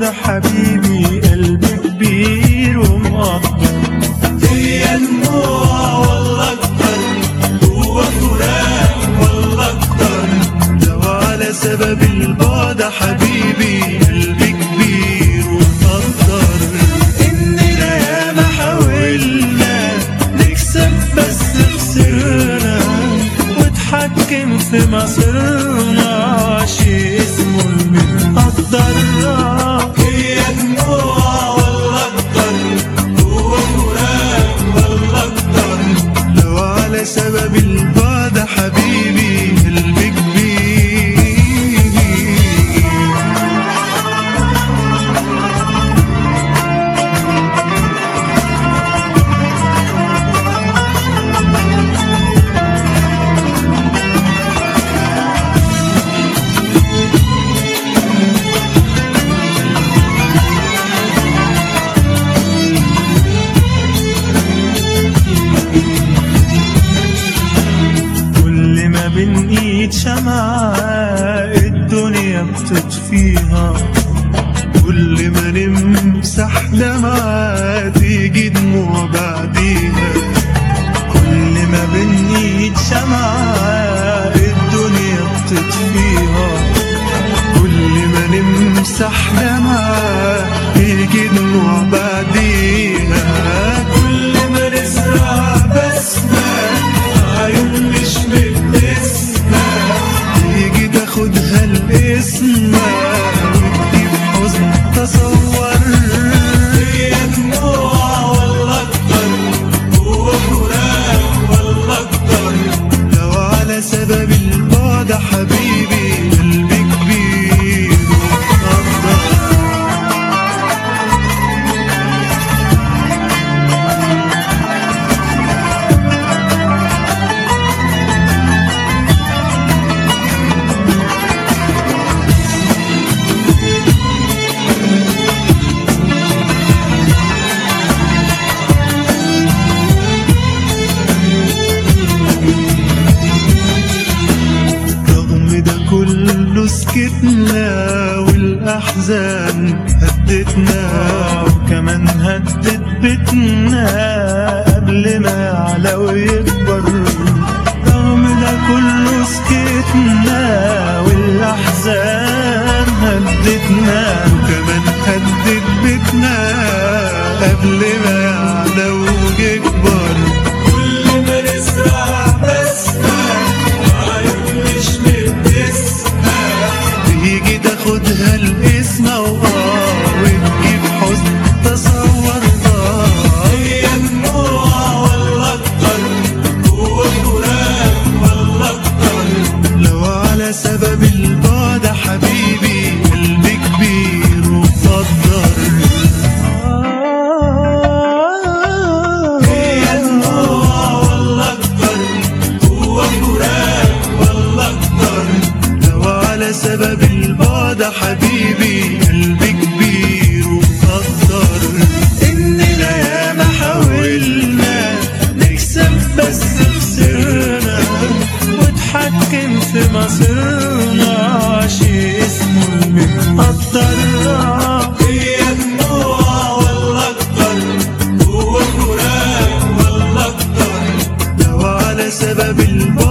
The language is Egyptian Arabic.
ياما حبيبي قلبي كبير ومقدر هي دموع والله اكتر هو فراق والله اكتر لو على سبب البعد حبيبي قلبي كبير ومقدر إننا ياما حاولنا نكسب بس خسرنا واتحكم في مصيرنا شي اسمه المقدر هي دموع والله اكتر هو فراق والله اكتر لو على سبب البعد حبيبي قلبي كبير كل ما بنقيد شمعة الدنيا بتطفيها كل ما نمسح دمعة تيجي دموع بعديها كل ما بنقيد شمعة الدنيا بتطفيها كل ما نمسح دمعة تيجي دموع بعديها كل ما نزرع بسمة عيون مش بتسمع تيجي تاخدها الاسم وتجيب حزن تصور هي دموع والله اكتر هو فراق والله اكتر لو على سبب البعد حبيبي قلبي كبير ومقدر رغم ده كله سكتنا والأحزان هدتنا وكمان هدت بيتنا قبل ما يعلى ويكبر رغم ده كله سكتنا والأحزان هدتنا وكمان هدت بيتنا قبل ما يعلى ويكبر كل ما نزرع بسمة عيون مش بتسمع تيجي تاخدها الاسم واه وتجيب حزن تصور اه هي دموع والله اكتر هو فراق والله اكتر لو على سبب البعد حبيبي قلبي كبير ومقدر هي دموع والله اكتر هو فراق والله اكتر لو على سبب البعد حبيبي قلبي كبير ومقدر إننا ياما حاولنا نكسب بس خسرنا واتحكم في مصيرنا شي اسمه المقدر هي دموع والله اكتر هو فراق والله اكتر لو على سبب البعد